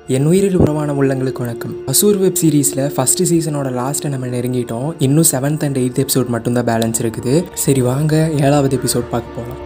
என் உயிரில் உறவான உள்ளங்களுக்கு வணக்கம் அசூர் வெப் சீரிஸில் ஃபஸ்ட்டு சீசனோட லாஸ்ட்டை நம்ம நெருங்கிட்டோம் இன்னும் செவன்த் அண்ட் எயித் எபிசோட் மட்டும்தான் பேலன்ஸ் இருக்குது சரி வாங்க ஏழாவது எபிசோட் பார்க்க போகலாம்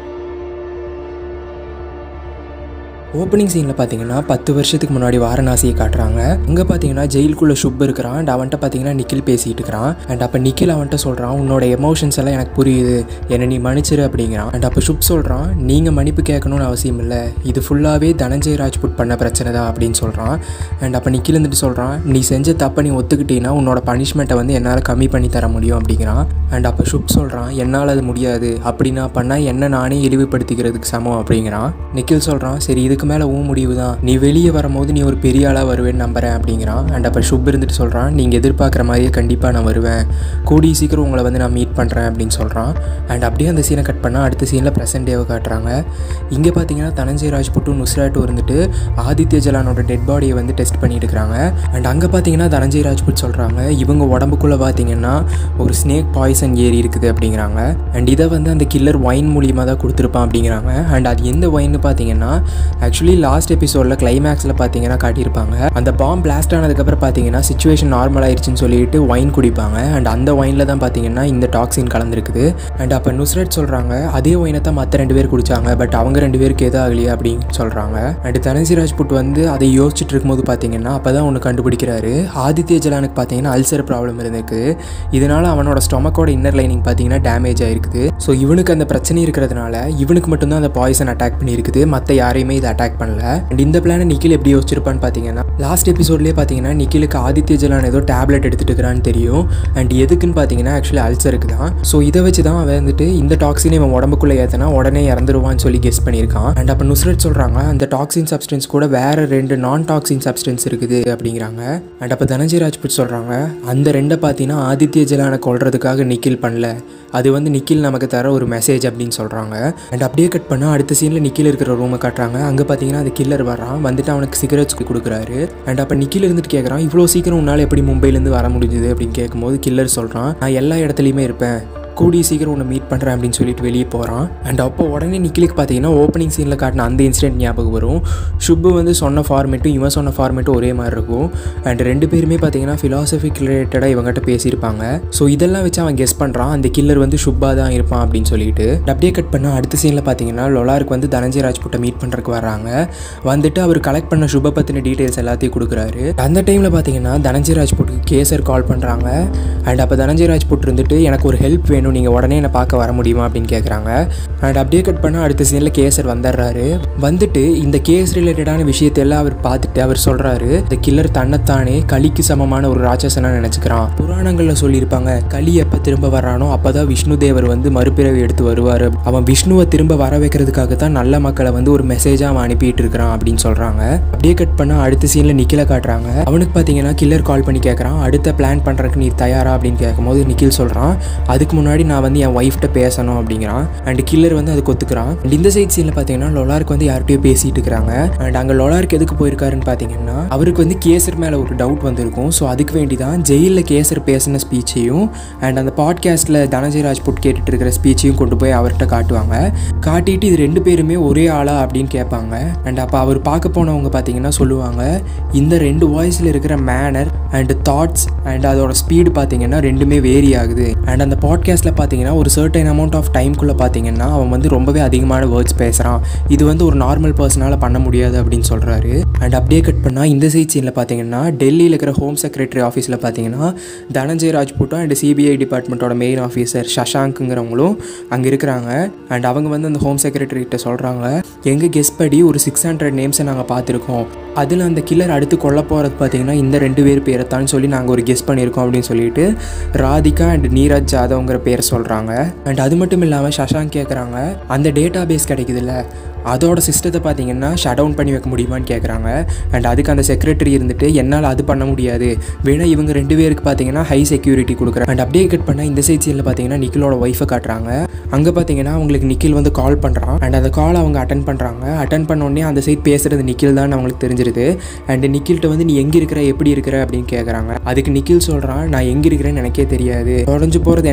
ஓப்பனிங் சீனில் பார்த்தீங்கன்னா பத்து வருஷத்துக்கு முன்னாடி வாரணாசியை காட்டுறாங்க அங்கே பார்த்தீங்கன்னா ஜெயிலுக்குள்ளே சுப் இருக்கிறான் அண்ட் அவன்கிட்ட பார்த்தீங்கன்னா நிக்கில் பேசிகிட்டு இருக்கிறான் அண்ட் அப்போ நிக்கில் அவன்கிட்ட சொல்கிறான் உன்னோட எமோஷன்ஸ் எல்லாம் எனக்கு புரியுது என்னை நீ மன்னிச்சிரு அப்படிங்கிறான் அண்ட் அப்போ சுப் சொல்கிறான் நீங்கள் மன்னிப்பு கேட்கணும்னு அவசியம் இல்லை இது ஃபுல்லாகவே தனஞ்சய் ராஜ்புட் பண்ண பிரச்சனை தான் அப்படின்னு சொல்கிறான் அண்ட் அப்போ நிக்கில் இருந்துட்டு சொல்கிறான் நீ செஞ்ச தப்பை நீ ஒத்துக்கிட்டீங்கன்னா உன்னோட பனிஷ்மெண்ட்டை வந்து என்னால் கம்மி பண்ணி தர முடியும் அப்படிங்கிறான் அண்ட் அப்போ சுப் சொல்கிறான் என்னால் அது முடியாது அப்படி நான் பண்ணால் என்ன நானே இழிவுபடுத்திக்கிறதுக்கு சமம் அப்படிங்கிறான் நிக்கில் சொல்கிறான் சரி இதுக்கு மேலே உன் முடிவு தான் நீ வெளியே வரும்போது நீ ஒரு பெரிய ஆளாக வருவேன்னு நம்புறேன் அப்படிங்கிறான் அண்ட் அப்போ சுப் இருந்துட்டு சொல்கிறான் நீங்கள் எதிர்பார்க்குற மாதிரியே கண்டிப்பாக நான் வருவேன் கூடிய சீக்கிரம் உங்களை வந்து நான் மீட் பண்ணுறேன் அப்படின்னு சொல்கிறான் அண்ட் அப்படியே அந்த சீனை கட் பண்ணால் அடுத்த சீனில் ப்ரெசன்ட் டேவை காட்டுறாங்க இங்கே பார்த்தீங்கன்னா தனஞ்சய் ராஜ்புட்டும் நுஸ்ராட்டும் இருந்துட்டு ஆதித்ய ஜலானோட டெட் பாடியை வந்து டெஸ்ட் பண்ணிட்டு இருக்காங்க அண்ட் அங்கே பார்த்தீங்கன்னா தனஞ்சய் ராஜ்புட் சொல்கிறாங்க இவங்க உடம்புக்குள்ளே பார்த்தீங்கன்னா ஒரு ஸ்னேக் பாய்சன் ஏறி இருக்குது அப்படிங்கிறாங்க அண்ட் இதை வந்து அந்த கில்லர் ஒயின் மூலியமாக தான் கொடுத்துருப்பான் அப்படிங்கிறாங்க அண்ட் அது எந்த ஒயின்னு பார்த்தீங்கன்னா ஆக்சுவலி லாஸ்ட் எபிசோடில் கிளைமேக்ஸில் பார்த்தீங்கன்னா காட்டியிருப்பாங்க அந்த பாம் பிளாஸ்ட் ஆனதுக்கப்புறம் பார்த்தீங்கன்னா சுச்சுவேஷன் நார்மல் ஆயிடுச்சுன்னு சொல்லிட்டு ஒயின் குடிப்பாங்க அண்ட் அந்த ஒயினில் தான் பார்த்தீங்கன்னா இந்த டாக்ஸின் கலந்துருக்குது அண்ட் அப்போ நுஸ்ரட் சொல்கிறாங்க அதே ஒயினை தான் மற்ற ரெண்டு பேர் குடிச்சாங்க பட் அவங்க ரெண்டு பேருக்கு எதுவும் ஆகலையே அப்படின்னு சொல்கிறாங்க அண்ட் தனசி ராஜ்புட் வந்து அதை யோசிச்சுட்டு இருக்கும்போது பார்த்தீங்கன்னா அப்போ தான் ஒன்று கண்டுபிடிக்கிறாரு ஆதித்ய ஜலானுக்கு பார்த்தீங்கன்னா அல்சர் ப்ராப்ளம் இருந்திருக்கு இதனால அவனோட ஸ்டொமக்கோட இன்னர் லைனிங் பார்த்தீங்கன்னா டேமேஜ் ஆயிருக்குது ஸோ இவனுக்கு அந்த பிரச்சனை இருக்கிறதுனால இவனுக்கு மட்டும்தான் அந்த பாய்சன் அட்டாக் பண்ணியிருக்குது மற்ற யாரையுமே இதை அட்டாக் பண்ணல அண்ட் இந்த பிளானை நிக்கில் எப்படி யோசிச்சிருப்பான்னு பார்த்தீங்கன்னா லாஸ்ட் எபிசோட்லேயே பார்த்தீங்கன்னா நிக்கிலுக்கு ஆதித்ய ஜலான் ஏதோ டேப்லெட் எடுத்துட்டு இருக்கிறான்னு தெரியும் அண்ட் எதுக்குன்னு பார்த்தீங்கன்னா ஆக்சுவலி அல்சருக்கு தான் ஸோ இதை வச்சு தான் அவன் வந்துட்டு இந்த டாக்ஸினை இவன் உடம்புக்குள்ளே ஏற்றினா உடனே இறந்துருவான்னு சொல்லி கெஸ் பண்ணியிருக்கான் அண்ட் அப்போ நுஸ்ரட் சொல்கிறாங்க அந்த டாக்ஸின் சப்ஸ்டன்ஸ் கூட வேற ரெண்டு நான் டாக்ஸின் சப்ஸ்டன்ஸ் இருக்குது அப்படிங்கிறாங்க அண்ட் அப்போ தனஞ்சய் ராஜ்புட் சொல்கிறாங்க அந்த ரெண்டை பார்த்தீங்கன்னா ஆதித்ய ஜலானை கொல்றதுக்காக நிக்கில் பண்ணல அது வந்து நிக்கில் நமக்கு தர ஒரு மெசேஜ் அப்படின்னு சொல்கிறாங்க அண்ட் அப்படியே கட் பண்ணால் அடுத்த சீனில் நிக்கில் இருக்கிற ரூமை காட்டுறாங்க அங்கே பார்த்தீங்கன்னா அந்த கில்லர் வரான் வந்துட்டு அவனுக்கு சிகரெட்ஸ் கொடுக்குறாரு அண்ட் அப்போ நிக்கில் இருந்துட்டு கேட்குறான் இவ்வளோ சீக்கிரம் உன்னால் எப்படி மும்பைலேருந்து வர முடிஞ்சுது அப்படின்னு கேட்கும்போது கில்லர் சொல்கிறான் நான் எல்லா இடத்துலையுமே இருப்பேன் கூடிய சீக்கிரம் உன்னை மீட் பண்ணுறேன் அப்படின்னு சொல்லிட்டு வெளியே போகிறான் அண்ட் அப்போ உடனே நிக்கிலுக்கு பார்த்தீங்கன்னா ஓப்பனிங் சீனில் காட்டின அந்த இன்சிடென்ட் ஞாபகம் வரும் ஷுப்பு வந்து சொன்ன ஃபார்மேட்டும் இவன் சொன்ன ஃபார்மேட்டும் ஒரே மாதிரி இருக்கும் அண்ட் ரெண்டு பேருமே பார்த்தீங்கன்னா ஃபிலாசபிக் ரிலேட்டடாக இவங்ககிட்ட பேசியிருப்பாங்க ஸோ இதெல்லாம் வச்சு அவன் கெஸ் பண்ணுறான் அந்த கில்லர் வந்து ஷுப்பா தான் இருப்பான் அப்படின்னு சொல்லிட்டு அப்படியே கட் பண்ணால் அடுத்த சீனில் பார்த்தீங்கன்னா லொலாருக்கு வந்து தனஞ்சய் ராஜ்புட்டை மீட் பண்ணுறதுக்கு வராங்க வந்துட்டு அவர் கலெக்ட் பண்ண சுப பற்றின டீட்டெயில்ஸ் எல்லாத்தையும் கொடுக்குறாரு அந்த டைமில் பார்த்தீங்கன்னா தனஞ்சய் ராஜ்புட்டுக்கு கேசர் கால் பண்ணுறாங்க அண்ட் அப்போ தனஞ்சய் ராஜ்புட் இருந்துட்டு எனக்கு ஒரு ஹெல்ப் வேணும் நீங்கள் உடனே என்னை பார்க்க வர முடியுமா அப்படின்னு கேட்குறாங்க அண்ட் அப்படியே கட் பண்ணால் அடுத்த சீனில் கேசர் வந்துடுறாரு வந்துட்டு இந்த கேஸ் ரிலேட்டடான விஷயத்தையெல்லாம் அவர் பார்த்துட்டு அவர் சொல்கிறாரு இந்த கில்லர் தன்னைத்தானே களிக்கு சமமான ஒரு ராட்சசனாக நினச்சிக்கிறான் புராணங்களில் சொல்லியிருப்பாங்க களி எப்போ திரும்ப வர்றானோ அப்போ தான் விஷ்ணு தேவர் வந்து மறுபிறவி எடுத்து வருவார் அவன் விஷ்ணுவை திரும்ப வர வைக்கிறதுக்காக தான் நல்ல மக்களை வந்து ஒரு மெசேஜாக அவன் அனுப்பிட்டு இருக்கிறான் அப்படின்னு சொல்கிறாங்க அப்படியே கட் பண்ணால் அடுத்த சீனில் நிக்கில காட்டுறாங்க அவனுக்கு பார்த்தீங்கன்னா கில்லர் கால் பண்ணி கேட்குறான் அடுத்த பிளான் பண்ணுறதுக்கு நீ தயாரா அப்படின்னு கேட்கும்போது நிக்கில் சொல்கிறான் அதுக்கு முன்னாடி நான் வந்து என் ஒய்ஃப்ட்ட பேசணும் அப்படிங்கிறான் அண்ட் கில்லர் வந்து அதுக்கு ஒத்துக்கிறான் அண்ட் இந்த சைட் சீனில் பார்த்தீங்கன்னா லொலாருக்கு வந்து யார்கிட்டயோ பேசிட்டு இருக்கிறாங்க அண்ட் அங்கே லொலாருக்கு எதுக்கு போயிருக்காருன்னு பார்த்தீங்கன்னா அவருக்கு வந்து கேசர் மேலே ஒரு டவுட் வந்திருக்கும் ஸோ அதுக்கு வேண்டி தான் ஜெயிலில் கேசர் பேசின ஸ்பீச்சையும் அண்ட் அந்த பாட்காஸ்ட்டில் தனஞ்சய் ராஜ்புட் கேட்டுட்டு இருக்கிற ஸ்பீச்சையும் கொண்டு போய் அவர்கிட்ட காட்டுவாங்க காட்டிட்டு இது ரெண்டு பேருமே ஒரே ஆளா அப்படின்னு கேட்பாங்க அண்ட் அப்போ அவர் பார்க்க போனவங்க பார்த்தீங்கன்னா சொல்லுவாங்க இந்த ரெண்டு வாய்ஸில் இருக்கிற மேனர் அண்ட் தாட்ஸ் அண்ட் அதோட ஸ்பீடு பார்த்தீங்கன்னா ரெண்டுமே வேரி ஆகுது அண்ட் அந்த பாட்காஸ்ட்டில் பார்த்தீங்கன்னா ஒரு சர்டைன் அமௌண்ட் ஆஃப் டைம்குள்ளே பார்த்தீங்கன்னா அவன் வந்து ரொம்பவே அதிகமான வேர்ட்ஸ் பேசுகிறான் இது வந்து ஒரு நார்மல் பர்சனால் பண்ண முடியாது அப்படின்னு சொல்கிறாரு அண்ட் அப்படியே கட் பண்ணால் இந்த சைட் சீனில் பார்த்தீங்கன்னா டெல்லியில் இருக்கிற ஹோம் செக்ரட்டரி ஆஃபீஸில் பார்த்தீங்கன்னா தனஞ்சய் ராஜ்புட்டும் அண்ட் சிபிஐ டிபார்ட்மெண்ட்டோட மெயின் ஆஃபீஸர் சஷாங்க்குங்கிறவங்களும் அங்கே இருக்கிறாங்க அண்ட் அவங்க வந்து அந்த ஹோம் செக்ரட்டரிகிட்ட சொல்கிறாங்க எங்கள் கெஸ்ட் படி ஒரு சிக்ஸ் ஹண்ட்ரட் நேம்ஸை நாங்கள் பார்த்துருக்கோம் அதில் அந்த கில்லர் அடுத்து கொல்ல போகிறது பார்த்தீங்கன்னா இந்த ரெண்டு பேர் பேரைத்தான் சொல்லி நாங்கள் ஒரு கெஸ் பண்ணியிருக்கோம் அப்படின்னு சொல்லிட்டு ராதிகா அண்ட் நீரஜ் ஜாதவ்ங்கிற பேர் சொல்கிறாங்க அண்ட் அது மட்டும் இல்லாமல் சஷாங்க் கேட்குறாங்க அந்த டேட்டா பேஸ் கிடைக்குதுல்ல அதோட சிஸ்டத்தை பார்த்தீங்கன்னா ஷட் டவுன் பண்ணி வைக்க முடியுமான்னு கேட்குறாங்க அண்ட் அதுக்கு அந்த செக்ரட்டரி இருந்துட்டு என்னால் அது பண்ண முடியாது வேணா இவங்க ரெண்டு பேருக்கு பார்த்தீங்கன்னா ஹை செக்யூரிட்டி கொடுக்குறேன் அண்ட் அப்படியே கட் பண்ணால் இந்த சைட் சீனில் பார்த்தீங்கன்னா நிக்கிலோட ஒய்ஃபை காட்டுறாங்க அங்கே பார்த்தீங்கன்னா அவங்களுக்கு நிக்கில் வந்து கால் பண்ணுறான் அண்ட் அந்த கால் அவங்க அட்டன் பண்ணுறாங்க அட்டன் பண்ணோடனே அந்த சைட் பேசுகிறது நிக்கில் தான் அவங்களுக்கு தெரிஞ்சிருது அண்ட் நிக்கில்கிட்ட வந்து நீ எங்கே இருக்கிற எப்படி இருக்கிற அப்படின்னு கேட்குறாங்க அதுக்கு நிக்கில் சொல்கிறான் நான் எங்கே இருக்கிறேன்னு எனக்கே தெரியாது தொலைஞ்சு போகிறது என்னோட இயல்பு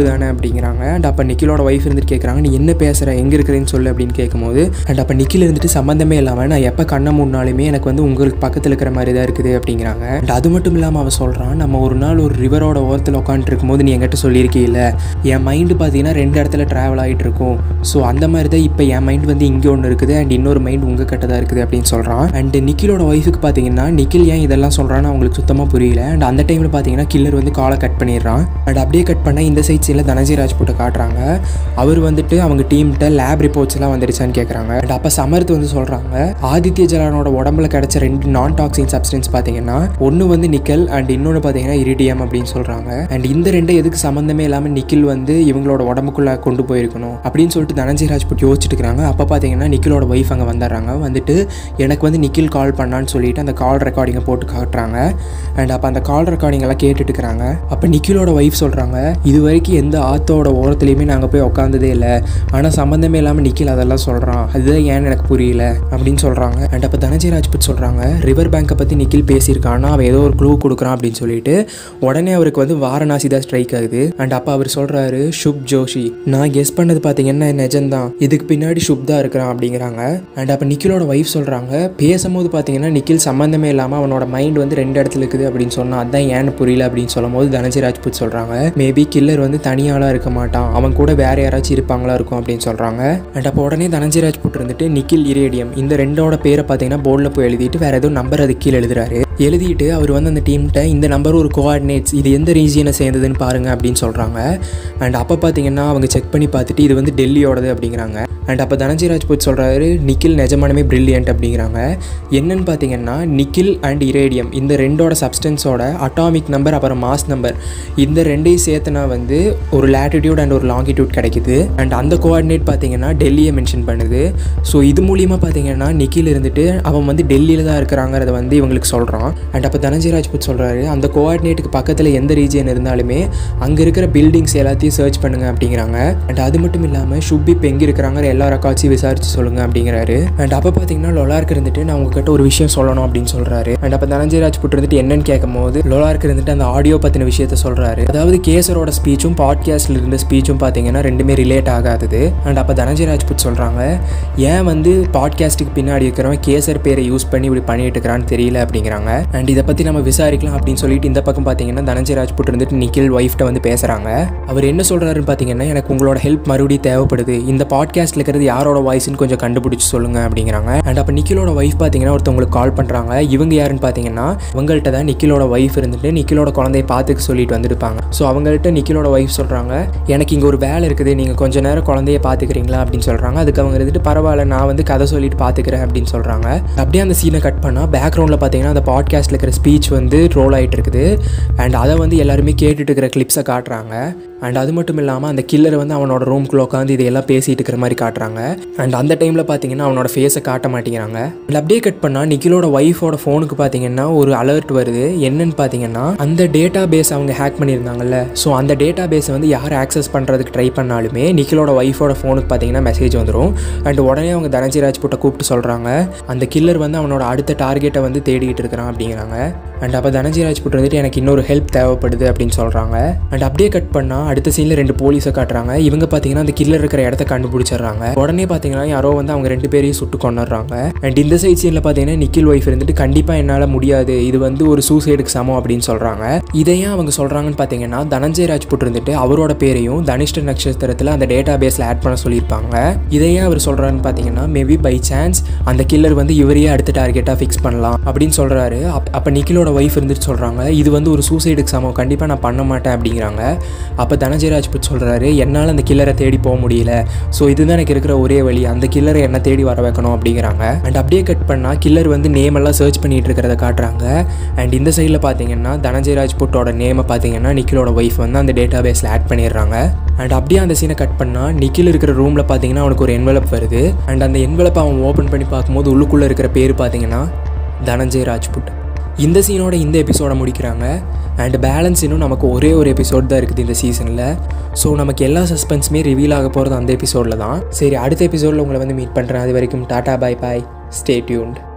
தானே அப்படிங்கிறாங்க அண்ட் அப்போ நிக்கிலோட ஒய்ஃப் இருந்துட்டு கேட்குறாங்க நீ என்ன பேசுகிற எங்கே இருக்கிறேன்னு சொல்லு அப்படின்னு கேட்கும்போது அண்ட் அப்போ நிக்கில் இருந்துட்டு சம்மந்தமே இல்லாமல் நான் எப்போ கண்ணை முன்னாலுமே எனக்கு வந்து உங்களுக்கு பக்கத்தில் இருக்கிற மாதிரி தான் இருக்குது அப்படிங்கிறாங்க அண்ட் அது மட்டும் இல்லாமல் அவன் சொல்கிறான் நம்ம ஒரு நாள் ஒரு ரிவரோட ஓரத்தில் உட்காந்துட்டு இருக்கும்போது நீ என்கிட்ட சொல்லியிருக்கீல்ல என் மைண்டு பார்த்தீங்கன்னா ரெண்டு இடத்துல ட்ராவல் ஆகிட்டு இருக்கும் ஸோ அந்த மாதிரி தான் இப்போ என் மைண்ட் வந்து இங்கே ஒன்று இருக்குது அண்ட் இன்னொரு மைண்ட் உங்கள் கிட்ட தான் இருக்குது அப்படின்னு சொல்கிறான் அண்ட் நிக்கிலோட ஒய்ஃபுக்கு பார்த்தீங்கன்னா நிக்கில் ஏன் இதெல்லாம் சொல்கிறான்னு அவங்களுக்கு சுத்தமாக புரியல அண்ட் அந்த டைமில் பார்த்தீங்கன்னா கில்லர் வந்து காலை கட் பண்ணிடுறான் அண்ட் அப்படியே கட் பண்ணால் இந்த சைட் சைடில் தனஜி ராஜ்புட்டை காட்டுறாங்க அவர் வந்துட்டு அவங்க டீம்கிட்ட லேப் ரிப்போர்ட்ஸ் எல்லாம் வந்துருச்சான்னு கேட்குறாங்க அண்ட் அப்போ சமர்த் வந்து சொல்கிறாங்க ஆதித்ய ஜலானோட உடம்புல கிடைச்ச ரெண்டு நான் டாக்ஸின் சப்ஸ்டன்ஸ் பார்த்தீங்கன்னா ஒன்று வந்து நிக்கல் அண்ட் இன்னொன்று பார்த்தீங்கன்னா இரிடியம் அப்படின்னு சொல்கிறாங்க அண்ட் இந்த ரெண்டு எதுக்கு சம்மந்தமே இல்லாமல் நிக்கில் வந்து இவங்களோட உடம்புக்குள்ளே கொண்டு போயிருக்கணும் அப்படின்னு சொல்லிட்டு தனஞ்சய் ராஜ்புட் யோசிச்சுட்டு இருக்கிறாங்க அப்போ பார்த்தீங்கன்னா நிக்கிலோட ஒய்ஃப் அங்கே வந்துடுறாங்க வந்துட்டு எனக்கு வந்து நிக்கில் கால் பண்ணான்னு சொல்லிட்டு அந்த கால் ரெக்கார்டிங்கை போட்டு காட்டுறாங்க அண்ட் அப்போ அந்த கால் ரெக்கார்டிங் எல்லாம் கேட்டுட்டு இருக்கிறாங்க அப்போ நிக்கிலோட ஒய்ஃப் சொல்கிறாங்க இது வரைக்கும் எந்த ஆத்தோட ஓரத்துலையுமே நாங்கள் போய் உட்காந்ததே இல்லை ஆனால் சம்மந்தமே இல்லாமல் நிக்கில் அதெல்லாம் சொல்கிறான் அதுதான் ஏன்னு எனக்கு புரியல அப்படின்னு சொல்கிறாங்க அண்ட் அப்போ தனஜய் ராஜ்புட் சொல்கிறாங்க ரிவர் பேங்கை பற்றி நிக்கில் பேசியிருக்கான்னா அவன் ஏதோ ஒரு க்ளூ கொடுக்குறான் அப்படின்னு சொல்லிட்டு உடனே அவருக்கு வந்து வாரணாசி தான் ஸ்ட்ரைக் ஆகுது அண்ட் அப்போ அவர் சொல்கிறாரு ஷுப் ஜோஷி நான் கெஸ் பண்ணது பார்த்தீங்கன்னா நிஜம்தான் இதுக்கு பின்னாடி ஷுப் தான் இருக்கிறான் அப்படிங்கிறாங்க அண்ட் அப்போ நிக்கிலோட ஒய்ஃப் சொல்கிறாங்க பேசும்போது பார்த்தீங்கன்னா நிக்கில் சம்மந்தமே இல்லாமல் அவனோட மைண்ட் வந்து ரெண்டு இடத்துல இருக்குது அப்படின்னு சொன்னால் அதான் ஏன்னு புரியல அப்படின்னு சொல்லும் போது தனஜி ராஜ்புத் சொல்கிறாங்க மேபி கில்லர் வந்து தனியாளாக இருக்க மாட்டான் அவன் கூட வேற யாராச்சும் இருப்பாங்களா இருக்கும் அப்படின்னு சொல்கிறாங்க அண்ட் அப்போ உடனே தனஞ்சி ராஜ்புட் இருந்துட்டு நிக்கில் இரேடியம் இந்த ரெண்டோட பேரை பார்த்தீங்கன்னா போர்டில் போய் எழுதிட்டு வேற ஏதோ நம்பர் அது கீழே எழுதுறாரு எழுதிட்டு அவர் வந்து அந்த டீம்கிட்ட இந்த நம்பர் ஒரு கோஆர்டினேட்ஸ் இது எந்த ரீஜியனை சேர்ந்ததுன்னு பாருங்க அப்படின்னு சொல்கிறாங்க அண்ட் அப்போ பார்த்தீங்கன்னா அவங்க செக் பண்ணி பார்த்துட்டு இது வந்து டெல்லியோடது அப்படிங்கிறாங்க அண்ட் அப்போ தனஞ்சி ராஜ்புத் சொல்கிறாரு நிக்கில் நிஜமானமே பிரில்லியன்ட் அப்படிங்கிறாங்க என்னன்னு பார்த்தீங்கன்னா நிக்கில் அண்ட் இரேடியம் இந்த ரெண்டோட சப்ஸ்டன்ஸோட அட்டாமிக் நம்பர் அப்புறம் மாஸ் நம்பர் இந்த ரெண்டையும் சேர்த்துனா வந்து ஒரு லேட்டிடியூட் அண்ட் ஒரு லாங்கிடியூட் கிடைக்குது அண்ட் அந்த கோஆர்டினேட் பார்த்தீங்கன்னா டெல்லியை மென்ஷன் பண்ணுது ஸோ இது மூலியமாக பார்த்தீங்கன்னா நிக்கில் இருந்துட்டு அவன் வந்து டெல்லியில் தான் இருக்கிறாங்கிறத வந்து இவங்களுக்கு சொல்கிறான் அண்ட் அப்போ தனஞ்சி ராஜ்புத் சொல்கிறாரு அந்த கோஆர்டினேட்டுக்கு பக்கத்தில் எந்த ரீஜியன் இருந்தாலுமே அங்கே இருக்கிற பில்டிங்ஸ் எல்லாத்தையும் சர்ச் பண்ணுங்க அப்படிங்கிறாங்க அண்ட் அது மட்டும் இல்லாமல் ஷுப் இப்போ எங்கே இருக்கிறாங்க எல்லா ரெக்கார்ட்ஸையும் விசாரிச்சு சொல்லுங்க அப்படிங்கிறாரு அண்ட் அப்போ பார்த்தீங்கன்னா லொலார்க்கு இருந்துட்டு நான் உங்ககிட்ட ஒரு விஷயம் சொல்லணும் அப்படின்னு சொல்கிறாரு அண்ட் அப்போ தனஞ்சய் ராஜ்புட் இருந்துட்டு என்னன்னு கேட்கும்போது லொலார்க்கு இருந்துட்டு அந்த ஆடியோ பற்றின விஷயத்த சொல்கிறாரு அதாவது கேசரோட ஸ்பீச்சும் பாட்காஸ்டில் இருந்த ஸ்பீச்சும் பார்த்தீங்கன்னா ரெண்டுமே ரிலேட் ஆகாதது அண்ட் அப்போ தனஞ்சய் ராஜ்புட் சொல்கிறாங்க ஏன் வந்து பாட்காஸ்ட்டுக்கு பின்னாடி இருக்கிறவன் கேசர் பேரை யூஸ் பண்ணி இப்படி பண்ணிட்டு இருக்கிறான்னு தெரியல அப்படிங்கிறாங்க அண்ட் இதை பற்றி நம்ம விசாரிக்கலாம் அப்படின்னு சொல்லிட்டு இந்த பக்கம் பார்த்தீங்கன்னா தனஞ்சய் ராஜ்புட் இருந்துட்டு நிக்கில் ஒய்ஃப்ட்ட வந்து பேசுகிறாங்க அவர் என்ன சொல்கிறாருன்னு பார்த்தீங்கன்னா எனக்கு உங்களோட ஹெல்ப் மறுபடியும் தேவைப்படுது இந்த பாட்காஸ்ட்டில் இருக்கிறது யாரோட வாய்ஸ்னு கொஞ்சம் கண்டுபிடிச்சு சொல்லுங்க அப்படிங்கிறாங்க அண்ட் அப்போ நிக்கிலோட ஒய்ஃப் பார்த்தீங்கன்னா ஒருத்தவங்களுக்கு கால் பண்ணுறாங்க இவங்க யாருன்னு பார்த்தீங்கன்னா இவங்கள்ட்ட தான் நிக்கிலோட ஒய்ஃப் இருந்துட்டு நிக்கிலோட குழந்தைய பார்த்துக்க சொல்லிட்டு வந்திருப்பாங்க ஸோ அவங்கள்ட்ட நிக்கிலோட ஒய்ஃப் சொல்கிறாங்க எனக்கு இங்கே ஒரு வேலை இருக்குது நீங்கள் கொஞ்ச நேரம் குழந்தைய பார்த்துக்கிறீங்களா அப்படின்னு சொல்கிறாங்க அதுக்கு அவங்க இருந்துட்டு பரவாயில்ல நான் வந்து கதை சொல்லிட்டு பார்த்துக்கிறேன் அப்படின்னு சொல்கிறாங்க அப்படியே அந்த சீனை கட் பண்ணால் பேக்ரவுண்டில் பார்த்தீங்கன்னா அந்த பாட்காஸ்ட்டில் இருக்கிற ஸ்பீச் வந்து ரோல் ஆகிட்டு இருக்குது அண்ட் அதை வந்து எல்லாருமே கேட்டுட்டு இருக்கிற கிளிப்ஸை காட்டுறாங்க அண்ட் அது மட்டும் இல்லாமல் அந்த கில்லர் வந்து அவனோட ரூம்குள்ளே உட்காந்து இதையெல்லாம் பேசிட்டு இருக்கிற மாதிரி காட்டுறாங்க அண்ட் அந்த டைமில் பார்த்தீங்கன்னா அவனோட ஃபேஸை காட்ட மாட்டேங்கிறாங்க அண்ட் அப்படியே கட் பண்ணால் நிக்கிலோட ஒய்ஃபோட ஃபோனுக்கு பார்த்தீங்கன்னா ஒரு அலர்ட் வருது என்னன்னு பார்த்தீங்கன்னா அந்த டேட்டா பேஸ் அவங்க ஹேக் பண்ணியிருந்தாங்கல்ல ஸோ அந்த டேட்டா பேஸை வந்து யார் ஆக்சஸ் பண்ணுறதுக்கு ட்ரை பண்ணாலுமே நிக்கிலோட ஒய்ஃபோட ஃபோனுக்கு பார்த்தீங்கன்னா மெசேஜ் வந்துடும் அண்ட் உடனே அவங்க தனஞ்சி ராஜ்புட்டை கூப்பிட்டு சொல்கிறாங்க அந்த கில்லர் வந்து அவனோட அடுத்த டார்கெட்டை வந்து தேடிக்கிட்டு இருக்கிறான் அப்படிங்கிறாங்க அண்ட் அப்போ தனஞ்சி ராஜ்புட் வந்துட்டு எனக்கு இன்னொரு ஹெல்ப் தேவைப்படுது அப்படின்னு சொல்கிறாங்க அண்ட் அப்படியே கட் பண்ணால் அடுத்த சீனில் ரெண்டு போலீஸை காட்டுறாங்க இவங்க பார்த்தீங்கன்னா அந்த கில்லர் இருக்கிற இடத்த கண்டுபிடிச்சிடுறாங்க உடனே பார்த்தீங்கன்னா யாரோ வந்து அவங்க ரெண்டு பேரையும் சுட்டு கொண்டுறாங்க அண்ட் இந்த சைட் சீனில் பார்த்தீங்கன்னா நிக்கில் ஒய்ஃப் இருந்துட்டு கண்டிப்பாக என்னால் முடியாது இது வந்து ஒரு சூசைடுக்கு சமம் அப்படின்னு சொல்கிறாங்க இதையும் அவங்க சொல்கிறாங்கன்னு பார்த்தீங்கன்னா தனஞ்சய் ராஜ்புட் இருந்துட்டு அவரோட பேரையும் தனிஷ்ட நட்சத்திரத்தில் அந்த டேட்டா பேஸில் ஆட் பண்ண சொல்லியிருப்பாங்க இதையே அவர் சொல்கிறாருன்னு பார்த்தீங்கன்னா மேபி பை சான்ஸ் அந்த கில்லர் வந்து இவரையே அடுத்த டார்கெட்டாக ஃபிக்ஸ் பண்ணலாம் அப்படின்னு சொல்கிறாரு அப்போ நிக்கிலோட ஒய்ஃப் இருந்துட்டு சொல்கிறாங்க இது வந்து ஒரு சூசைடுக்கு சமம் கண்டிப்பாக நான் பண்ண மாட்டேன் அப்படிங்கிறாங்க அப்போ தனஞ்சய் ராஜ்புட் சொல்கிறாரு என்னால் அந்த கில்லரை தேடி போக முடியல ஸோ இதுதான் எனக்கு இருக்கிற ஒரே வழி அந்த கில்லரை என்ன தேடி வர வைக்கணும் அப்படிங்கிறாங்க அண்ட் அப்படியே கட் பண்ணால் கில்லர் வந்து நேம் எல்லாம் சர்ச் பண்ணிட்டு இருக்கிறத காட்டுறாங்க அண்ட் இந்த சைடில் பார்த்தீங்கன்னா தனஞ்சய் ராஜ்புட்டோட நேமை பார்த்தீங்கன்னா நிக்கிலோட ஒய்ஃப் வந்து அந்த டேட்டா பேஸில் ஆட் பண்ணிடுறாங்க அண்ட் அப்படியே அந்த சீனை கட் பண்ணால் நிக்கில் இருக்கிற ரூமில் பார்த்தீங்கன்னா அவனுக்கு ஒரு என்வலப் வருது அண்ட் அந்த என்வலப்பை அவன் ஓப்பன் பண்ணி பார்க்கும்போது உள்ளுக்குள்ளே இருக்கிற பேர் பார்த்தீங்கன்னா தனஞ்சய் ராஜ்புட் இந்த சீனோட இந்த எபிசோடை முடிக்கிறாங்க அண்ட் பேலன்ஸ் இன்னும் நமக்கு ஒரே ஒரு எபிசோட் தான் இருக்குது இந்த சீசனில் ஸோ நமக்கு எல்லா சஸ்பென்ஸுமே ரிவீல் ஆக போகிறது அந்த எபிசோடில் தான் சரி அடுத்த எபிசோடில் உங்களை வந்து மீட் பண்ணுறேன் அது வரைக்கும் tata bye bye stay tuned